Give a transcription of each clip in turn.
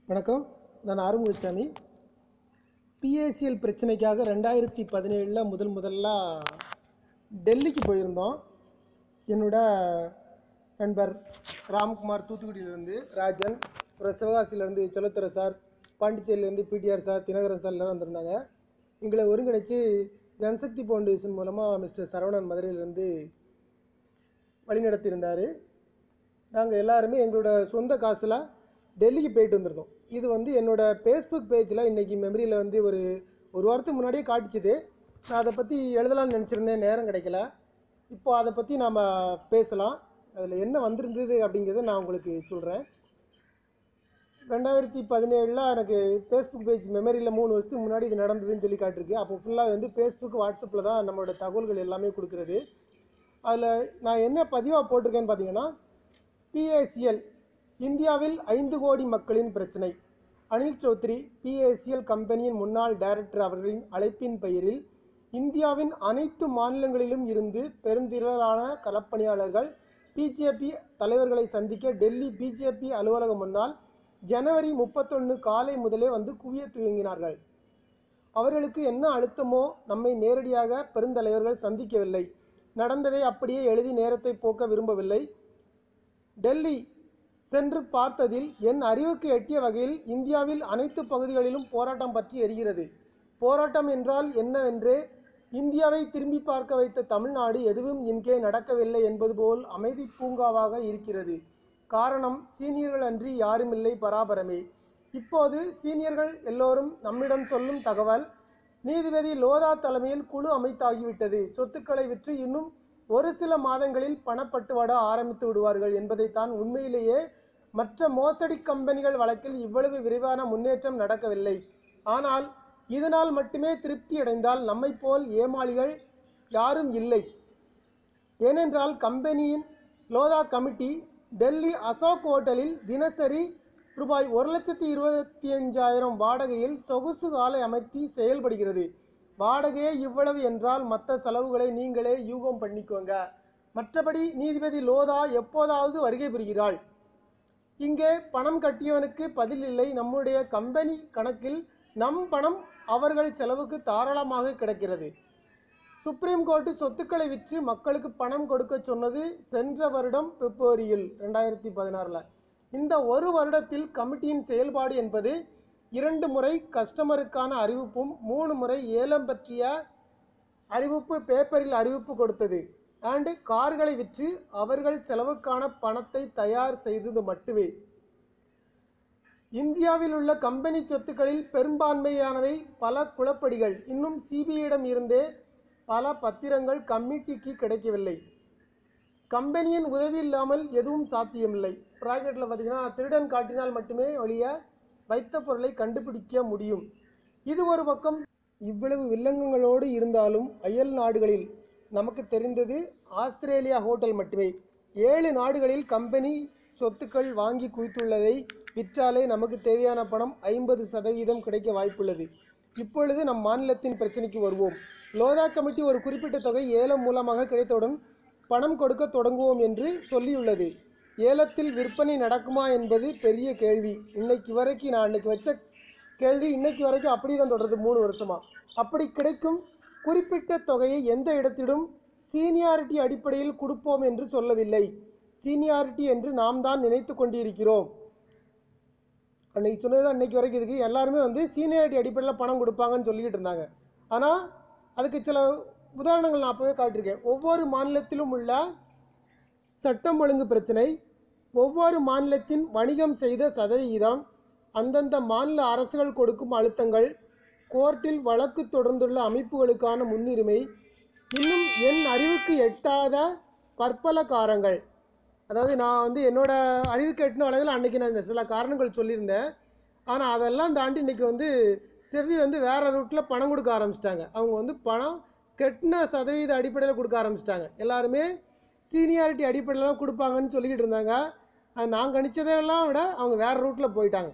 வணக்கம் நான் ஆறுமுகசாமி பிஏசிஎல் பிரச்சனைக்காக ரெண்டாயிரத்தி பதினேழில் முதல் முதல்ல டெல்லிக்கு போயிருந்தோம் என்னோட நண்பர் ராம்குமார் தூத்துக்குடியிலேருந்து ராஜன் அப்புறம் சிவகாசியிலேருந்து செல்லத்துறை சார் பாண்டிச்சேரியிலேருந்து பிடிஆர் சார் தினகரன் சார் எல்லோரும் வந்திருந்தாங்க எங்களை ஒருங்கிணைச்சு ஜனசக்தி ஃபவுண்டேஷன் மூலமாக மிஸ்டர் சரவணன் மதுரையிலேருந்து வழிநடத்தியிருந்தார் நாங்கள் எல்லாருமே எங்களோட சொந்த காசில் டெல்லிக்கு போயிட்டு வந்திருந்தோம் இது வந்து என்னோட ஃபேஸ்புக் பேஜில் இன்றைக்கி மெமரியில் வந்து ஒரு ஒரு வாரத்துக்கு முன்னாடியே காட்டுச்சுது நான் அதை பற்றி எழுதலாம்னு நினச்சிருந்தேன் நேரம் கிடைக்கல இப்போ அதை பற்றி நாம் பேசலாம் அதில் என்ன வந்திருந்தது அப்படிங்கிறத நான் உங்களுக்கு சொல்கிறேன் ரெண்டாயிரத்தி பதினேழில் எனக்கு ஃபேஸ்புக் பேஜ் மெமரியில் மூணு வருஷத்துக்கு முன்னாடி இது நடந்ததுன்னு சொல்லி காட்டிருக்கு அப்போ ஃபுல்லாக வந்து ஃபேஸ்புக் வாட்ஸ்அப்பில் தான் நம்மளோட தகவல்கள் எல்லாமே கொடுக்குறது அதில் நான் என்ன பதிவாக போட்டிருக்கேன்னு பார்த்தீங்கன்னா பிஏசிஎல் இந்தியாவில் ஐந்து கோடி மக்களின் பிரச்சனை அனில் சௌத்ரி பிஏசிஎல் கம்பெனியின் முன்னாள் டைரக்டர் அவர்களின் அழைப்பின் பெயரில் இந்தியாவின் அனைத்து மாநிலங்களிலும் இருந்து பெருந்திரளான களப்பணியாளர்கள் பிஜேபி தலைவர்களை சந்திக்க டெல்லி பிஜேபி அலுவலகம் முன்னால் ஜனவரி முப்பத்தொன்று காலை முதலே வந்து குவிய துவங்கினார்கள் அவர்களுக்கு என்ன அழுத்தமோ நம்மை நேரடியாக பெருந்தலைவர்கள் சந்திக்கவில்லை நடந்ததை அப்படியே எழுதி நேரத்தை போக்க விரும்பவில்லை டெல்லி சென்று பார்த்ததில் என் அறிவுக்கு எட்டிய வகையில் இந்தியாவில் அனைத்து பகுதிகளிலும் போராட்டம் பற்றி எரிகிறது போராட்டம் என்றால் என்னவென்றே இந்தியாவை திரும்பி பார்க்க வைத்த தமிழ்நாடு எதுவும் இங்கே நடக்கவில்லை என்பது போல் அமைதி பூங்காவாக இருக்கிறது காரணம் சீனியர்கள் அன்றி யாருமில்லை பராபரமே இப்போது சீனியர்கள் எல்லோரும் நம்மிடம் சொல்லும் தகவல் நீதிபதி லோதா தலைமையில் குழு அமைத்தாகிவிட்டது சொத்துக்களை விற்று இன்னும் ஒரு சில மாதங்களில் பணப்பட்டுவாட ஆரம்பித்து விடுவார்கள் என்பதைத்தான் உண்மையிலேயே மற்ற மோசடி கம்பெனிகள் வழக்கில் இவ்வளவு விரைவான முன்னேற்றம் நடக்கவில்லை ஆனால் இதனால் மட்டுமே திருப்தி அடைந்தால் நம்மை போல் ஏமாளிகள் யாரும் இல்லை ஏனென்றால் கம்பெனியின் லோதா கமிட்டி டெல்லி அசோக் ஹோட்டலில் தினசரி ரூபாய் ஒரு லட்சத்தி இருபத்தி அஞ்சாயிரம் வாடகையில் சொகுசு ஆலை அமர்த்தி செயல்படுகிறது வாடகையே இவ்வளவு என்றால் மற்ற செலவுகளை நீங்களே யூகம் பண்ணிக்கோங்க மற்றபடி நீதிபதி லோதா எப்போதாவது வருகை புரிகிறாள் இங்கே பணம் கட்டியவனுக்கு பதில் இல்லை நம்முடைய கம்பெனி கணக்கில் நம் பணம் அவர்கள் செலவுக்கு தாராளமாக கிடைக்கிறது சுப்ரீம் கோர்ட்டு சொத்துக்களை விற்று மக்களுக்கு பணம் கொடுக்க சொன்னது சென்ற வருடம் பிப்ரவரியில் ரெண்டாயிரத்தி பதினாறில் இந்த ஒரு வருடத்தில் கமிட்டியின் செயல்பாடு என்பது இரண்டு முறை கஸ்டமருக்கான அறிவிப்பும் மூணு முறை ஏலம் பற்றிய அறிவிப்பு பேப்பரில் அறிவிப்பு கொடுத்தது ஆண்டு கார்களை விற்று அவர்கள் செலவுக்கான பணத்தை தயார் செய்தது மட்டுமே இந்தியாவில் உள்ள கம்பெனி சொத்துக்களில் பெரும்பான்மையானவை பல குளப்படிகள் இன்னும் சிபிஐயிடம் இருந்தே பல பத்திரங்கள் கமிட்டிக்கு கிடைக்கவில்லை கம்பெனியின் உதவி இல்லாமல் எதுவும் சாத்தியமில்லை ப்ராக்கெட்டில் பார்த்தீங்கன்னா திருடன் காட்டினால் மட்டுமே ஒழிய வைத்த பொருளை கண்டுபிடிக்க முடியும் இது ஒரு பக்கம் இவ்வளவு வில்லங்கங்களோடு இருந்தாலும் அயல் நாடுகளில் நமக்கு தெரிந்தது ஆஸ்திரேலியா ஹோட்டல் மட்டுமே ஏழு நாடுகளில் கம்பெனி சொத்துக்கள் வாங்கி குவித்துள்ளதை விற்றாலே நமக்கு தேவையான பணம் ஐம்பது சதவீதம் கிடைக்க வாய்ப்புள்ளது இப்பொழுது நம் மாநிலத்தின் பிரச்சனைக்கு வருவோம் லோதா கமிட்டி ஒரு குறிப்பிட்ட தொகை ஏலம் மூலமாக கிடைத்தவுடன் பணம் கொடுக்க தொடங்குவோம் என்று சொல்லியுள்ளது ஏலத்தில் விற்பனை நடக்குமா என்பது பெரிய கேள்வி இன்னைக்கு வரைக்கும் நான் அன்னைக்கு வச்ச கேள்வி இன்னைக்கு வரைக்கும் அப்படியே தான் தொடருது மூணு வருஷமா அப்படி கிடைக்கும் குறிப்பிட்ட தொகையை எந்த இடத்திலும் சீனியாரிட்டி அடிப்படையில் கொடுப்போம் என்று சொல்லவில்லை சீனியாரிட்டி என்று நாம் தான் நினைத்து கொண்டிருக்கிறோம் அன்னைக்கு சொன்னது அன்னைக்கு வரைக்கும் இதுக்கு எல்லாருமே வந்து சீனியாரிட்டி அடிப்படையில் பணம் கொடுப்பாங்கன்னு சொல்லிக்கிட்டு இருந்தாங்க ஆனால் அதுக்கு சில உதாரணங்கள் நான் அப்போவே காட்டியிருக்கேன் ஒவ்வொரு மாநிலத்திலும் உள்ள சட்டம் ஒழுங்கு பிரச்சனை ஒவ்வொரு மாநிலத்தின் வணிகம் செய்த சதவிகிதம் அந்தந்த மாநில அரசுகள் கொடுக்கும் அழுத்தங்கள் கோர்ட்டில் வழக்கு தொடர்ந்துள்ள அமைப்புகளுக்கான முன்னுரிமை இன்னும் என் அறிவுக்கு எட்டாத பற்பல காரங்கள் அதாவது நான் வந்து என்னோட அறிவுக்கு எட்டின அளவில் அன்றைக்கி நான் இந்த சில காரணங்கள் சொல்லியிருந்தேன் ஆனால் அதெல்லாம் தாண்டி இன்றைக்கி வந்து செவ்வி வந்து வேறு ரூட்டில் பணம் கொடுக்க ஆரம்பிச்சிட்டாங்க அவங்க வந்து பணம் கெட்டின சதவீத அடிப்படையில் கொடுக்க ஆரம்பிச்சிட்டாங்க எல்லாருமே சீனியாரிட்டி அடிப்படையில் தான் கொடுப்பாங்கன்னு சொல்லிக்கிட்டு இருந்தாங்க அது நான் கணிச்சதெல்லாம் விட அவங்க வேறு ரூட்டில் போயிட்டாங்க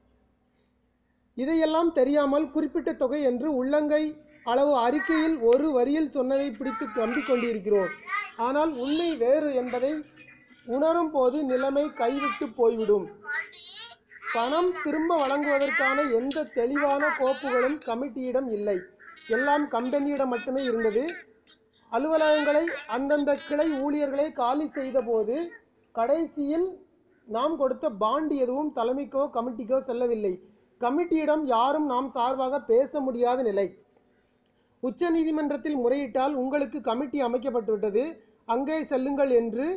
இதையெல்லாம் தெரியாமல் குறிப்பிட்ட தொகை என்று உள்ளங்கை அளவு அறிக்கையில் ஒரு வரியில் சொன்னதை பிடித்து நம்பிக்கொண்டிருக்கிறோம் ஆனால் உண்மை வேறு என்பதை உணரும் போது நிலைமை கைவிட்டு போய்விடும் பணம் திரும்ப வழங்குவதற்கான எந்த தெளிவான கோப்புகளும் கமிட்டியிடம் இல்லை எல்லாம் கம்பெனியிடம் மட்டுமே இருந்தது அலுவலகங்களை அந்தந்த கிளை ஊழியர்களை காலி செய்தபோது கடைசியில் நாம் கொடுத்த பாண்ட் எதுவும் தலைமைக்கோ கமிட்டிக்கோ செல்லவில்லை கமிட்டியிடம் யாரும் நாம் சார்பாக பேச முடியாத நிலை உச்சநீதிமன்றத்தில் முறையிட்டால் உங்களுக்கு கமிட்டி அமைக்கப்பட்டுவிட்டது அங்கே செல்லுங்கள் என்று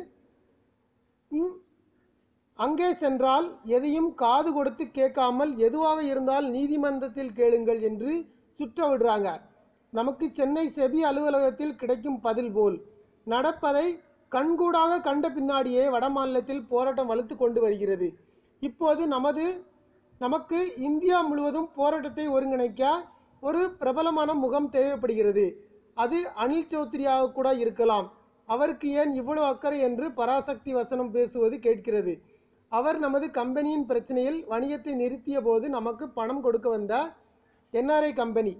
ம், அங்கே சென்றால் எதையும் காது கொடுத்து கேட்காமல் எதுவாக இருந்தால் நீதிமன்றத்தில் கேளுங்கள் என்று சுற்ற விடுறாங்க நமக்கு சென்னை செபி அலுவலகத்தில் கிடைக்கும் பதில் போல் நடப்பதை கண்கூடாக கண்ட பின்னாடியே வடமாநிலத்தில் போராட்டம் வலுத்து கொண்டு வருகிறது இப்போது நமது நமக்கு இந்தியா முழுவதும் போராட்டத்தை ஒருங்கிணைக்க ஒரு பிரபலமான முகம் தேவைப்படுகிறது அது அனில் சௌத்ரியாக கூட இருக்கலாம் அவருக்கு ஏன் இவ்வளவு அக்கறை என்று பராசக்தி வசனம் பேசுவது கேட்கிறது அவர் நமது கம்பெனியின் பிரச்சனையில் வணிகத்தை நிறுத்திய போது நமக்கு பணம் கொடுக்க வந்த என்ஆர்ஐ கம்பெனி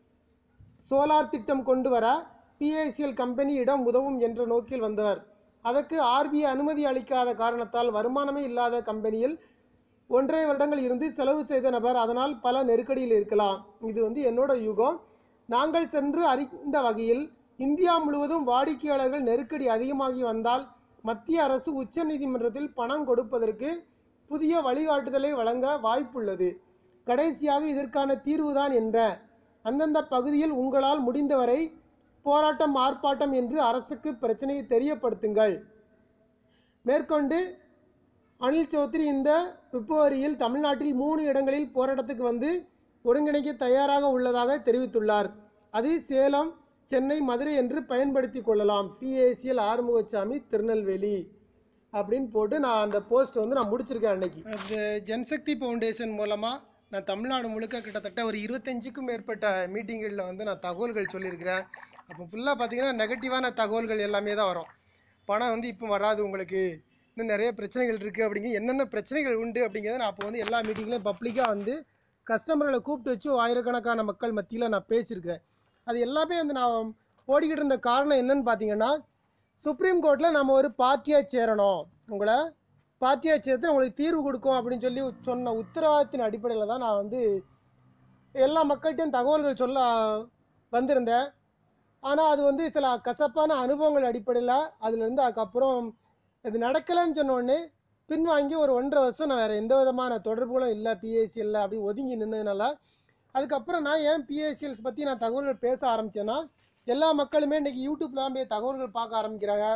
சோலார் திட்டம் கொண்டு வர பிஐசிஎல் கம்பெனியிடம் உதவும் என்ற நோக்கில் வந்தவர் அதற்கு ஆர்பிஐ அனுமதி அளிக்காத காரணத்தால் வருமானமே இல்லாத கம்பெனியில் ஒன்றரை வருடங்கள் இருந்து செலவு செய்த நபர் அதனால் பல நெருக்கடியில் இருக்கலாம் இது வந்து என்னோட யுகம் நாங்கள் சென்று அறிந்த வகையில் இந்தியா முழுவதும் வாடிக்கையாளர்கள் நெருக்கடி அதிகமாகி வந்தால் மத்திய அரசு உச்சநீதிமன்றத்தில் பணம் கொடுப்பதற்கு புதிய வழிகாட்டுதலை வழங்க வாய்ப்புள்ளது கடைசியாக இதற்கான தீர்வுதான் என்ற அந்தந்த பகுதியில் உங்களால் முடிந்தவரை போராட்டம் ஆர்ப்பாட்டம் என்று அரசுக்கு பிரச்சனையை தெரியப்படுத்துங்கள் மேற்கொண்டு அனில் சௌத்ரி இந்த பிப்ரவரியில் தமிழ்நாட்டில் மூணு இடங்களில் போராட்டத்துக்கு வந்து ஒருங்கிணைக்க தயாராக உள்ளதாக தெரிவித்துள்ளார் அது சேலம் சென்னை மதுரை என்று பயன்படுத்தி கொள்ளலாம் பிஏசிஎல் ஆறுமுகசாமி திருநெல்வேலி அப்படின்னு போட்டு நான் அந்த போஸ்ட் வந்து நான் முடிச்சிருக்கேன் அன்னைக்கு இந்த ஜன்சக்தி ஃபவுண்டேஷன் மூலமாக நான் தமிழ்நாடு முழுக்க கிட்டத்தட்ட ஒரு இருபத்தஞ்சுக்கும் மேற்பட்ட மீட்டிங்களில் வந்து நான் தகவல்கள் சொல்லியிருக்கிறேன் அப்போ ஃபுல்லாக பார்த்தீங்கன்னா நெகட்டிவான தகவல்கள் எல்லாமே தான் வரும் பணம் வந்து இப்போ வராது உங்களுக்கு இன்னும் நிறைய பிரச்சனைகள் இருக்குது அப்படிங்க என்னென்ன பிரச்சனைகள் உண்டு அப்படிங்கிறத நான் அப்போ வந்து எல்லா மீட்டிங்லையும் பப்ளிக்காக வந்து கஸ்டமர்களை கூப்பிட்டு வச்சு ஆயிரக்கணக்கான மக்கள் மத்தியில் நான் பேசியிருக்கிறேன் அது எல்லாமே வந்து நான் ஓடிக்கிட்டு இருந்த காரணம் என்னன்னு பார்த்தீங்கன்னா சுப்ரீம் கோர்ட்டில் நம்ம ஒரு பார்ட்டியாக சேரணும் உங்களை பார்ட்டியாக சேர்த்து உங்களுக்கு தீர்வு கொடுக்கும் அப்படின்னு சொல்லி சொன்ன உத்தரவாதத்தின் அடிப்படையில் தான் நான் வந்து எல்லா மக்கள்கிட்டையும் தகவல்கள் சொல்ல வந்திருந்தேன் ஆனால் அது வந்து சில கசப்பான அனுபவங்கள் அடிப்படையில் அதுலேருந்து அதுக்கப்புறம் இது நடக்கலைன்னு சொன்ன உடனே பின்வாங்கி ஒரு ஒன்றரை வருஷம் நான் வேறு எந்த விதமான தொடர்புகளும் இல்லை பிஎஸ்சிஎல்ல அப்படி ஒதுங்கி நின்னதுனால அதுக்கப்புறம் நான் ஏன் பிஎஸ்சிஎல்ஸ் பற்றி நான் தகவல்கள் பேச ஆரம்பித்தேன்னா எல்லா மக்களுமே இன்றைக்கி யூடியூப்லாம் போய் தகவல்கள் பார்க்க ஆரம்பிக்கிறாங்க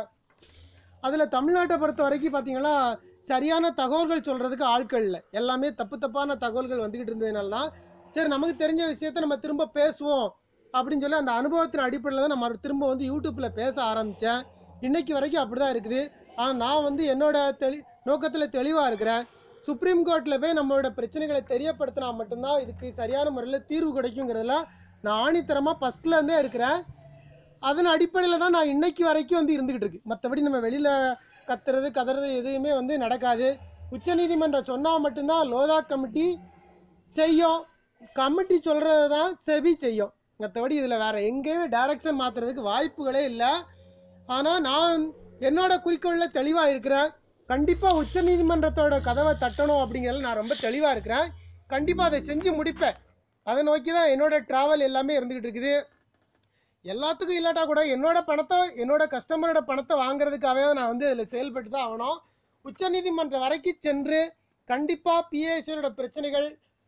அதில் தமிழ்நாட்டை பொறுத்த வரைக்கும் பார்த்தீங்கன்னா சரியான தகவல்கள் சொல்கிறதுக்கு ஆட்கள் இல்லை எல்லாமே தப்பு தப்பான தகவல்கள் வந்துக்கிட்டு இருந்ததுனால தான் சரி நமக்கு தெரிஞ்ச விஷயத்த நம்ம திரும்ப பேசுவோம் அப்படின்னு சொல்லி அந்த அனுபவத்தின் அடிப்படையில் தான் நம்ம திரும்ப வந்து யூடியூப்பில் பேச ஆரம்பித்தேன் இன்னைக்கு வரைக்கும் அப்படி தான் இருக்குது ஆனால் நான் வந்து என்னோட தெளி நோக்கத்தில் தெளிவாக இருக்கிறேன் சுப்ரீம் கோர்ட்டில் போய் நம்மளோட பிரச்சனைகளை தெரியப்படுத்தினா மட்டும்தான் இதுக்கு சரியான முறையில் தீர்வு கிடைக்குங்கிறதுல நான் ஆணித்தரமாக ஃபஸ்ட்லேருந்தே இருக்கிறேன் அதன் அடிப்படையில் தான் நான் இன்னைக்கு வரைக்கும் வந்து இருந்துக்கிட்டு இருக்கு மற்றபடி நம்ம வெளியில் கத்துறது கதறது எதுவுமே வந்து நடக்காது உச்சநீதிமன்றம் சொன்னால் மட்டும்தான் லோதா கமிட்டி செய்யும் கமிட்டி சொல்கிறது தான் செவி செய்யும் மற்றபடி இதில் வேறு எங்கேயுமே டைரக்ஷன் மாற்றுறதுக்கு வாய்ப்புகளே இல்லை ஆனால் நான் என்னோட குறிக்கோளில் தெளிவாக இருக்கிறேன் கண்டிப்பாக உச்சநீதிமன்றத்தோட கதவை தட்டணும் அப்படிங்கிறதுல நான் ரொம்ப தெளிவாக இருக்கிறேன் கண்டிப்பாக அதை செஞ்சு முடிப்பேன் அதை நோக்கி தான் என்னோட ட்ராவல் எல்லாமே இருந்துக்கிட்டு இருக்குது எல்லாத்துக்கும் இல்லாட்டா கூட என்னோட பணத்தை என்னோட கஸ்டமரோட பணத்தை வாங்குறதுக்காகவே நான் வந்து அதில் செயல்பட்டு தான் ஆகணும் உச்சநீதிமன்றம் வரைக்கும் சென்று கண்டிப்பாக பிஏசியோட பிரச்சனைகள்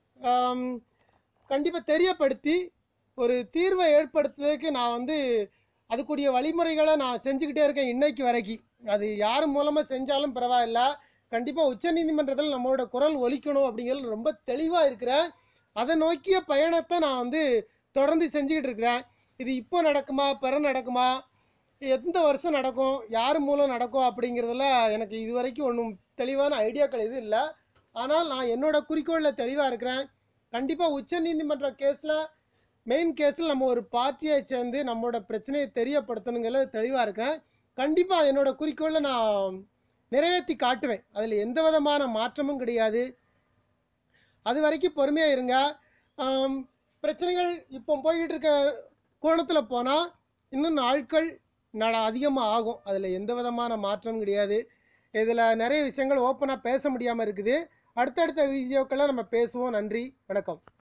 கண்டிப்பாக தெரியப்படுத்தி ஒரு தீர்வை ஏற்படுத்துறதுக்கு நான் வந்து அதுக்குரிய வழிமுறைகளை நான் செஞ்சுக்கிட்டே இருக்கேன் இன்னைக்கு வரைக்கும் அது யார் மூலமாக செஞ்சாலும் பரவாயில்ல கண்டிப்பாக உச்சநீதிமன்றத்தில் நம்மளோட குரல் ஒலிக்கணும் அப்படிங்கிறது ரொம்ப தெளிவாக இருக்கிறேன் அதை நோக்கிய பயணத்தை நான் வந்து தொடர்ந்து செஞ்சுக்கிட்டு இருக்கிறேன் இது இப்போ நடக்குமா பிற நடக்குமா எந்த வருஷம் நடக்கும் யார் மூலம் நடக்கும் அப்படிங்கிறதுல எனக்கு இது வரைக்கும் ஒன்றும் தெளிவான ஐடியாக்கள் எதுவும் இல்லை ஆனால் நான் என்னோட குறிக்கோளில் தெளிவாக இருக்கிறேன் கண்டிப்பாக உச்சநீதிமன்ற கேஸில் மெயின் கேஸில் நம்ம ஒரு பார்ட்டியை சேர்ந்து நம்மளோட பிரச்சனையை தெரியப்படுத்தணுங்கிறதுல தெளிவாக இருக்கேன் கண்டிப்பாக என்னோட குறிக்கோளை நான் நிறைவேற்றி காட்டுவேன் அதில் எந்த விதமான மாற்றமும் கிடையாது அது வரைக்கும் பொறுமையாக இருங்க ஆம், பிரச்சனைகள் இப்போ போய்கிட்டு இருக்க கோணத்தில் போனால் இன்னும் நாட்கள் நட அதிகமாக ஆகும் அதில் எந்த விதமான மாற்றமும் கிடையாது இதில் நிறைய விஷயங்கள் ஓப்பனாக பேச முடியாமல் இருக்குது அடுத்தடுத்த வீடியோக்கெல்லாம் நம்ம பேசுவோம் நன்றி வணக்கம்